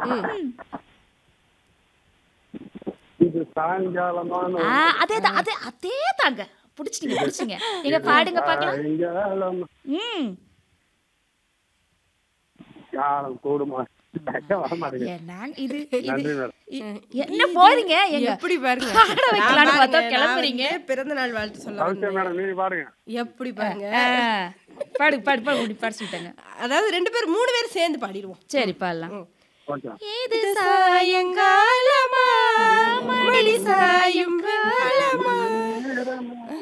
இது சாயங்காலமான ஆ, அதேதான் அதே அதே தாங்க புடிச்சிட்டீங்க புடிச்சிங்க எங்க பாடுங்க பார்க்கலாம் சாயங்காலம் ம் காலம் கூடுமா வர மாட்டேங்குது ஏ, நான் இது இது நன்றி மேடம் இ- என்ன போறீங்க எங்க எப்படி பாருங்க பாட வைக்கலாம்னு நான் பார்த்தா பாருங்க, கிளம்புறீங்க. நான் வந்து பிறந்த நாள் வாழ்த்து சொல்ல அவசியம் வந்தேன். மேடம் நீங்க பாருங்க எப்படி பாருங்க ஆ, பாடு பாடு பாடு முடி பாட சொல்லிட்டாங்க அதாவது ரெண்டு பேரும் மூணு பேரும் சேர்ந்து பாடிடுவோம் சரி பாடலாம் ஓகே இது சாயங்காலமா மணி சாயும் காலமா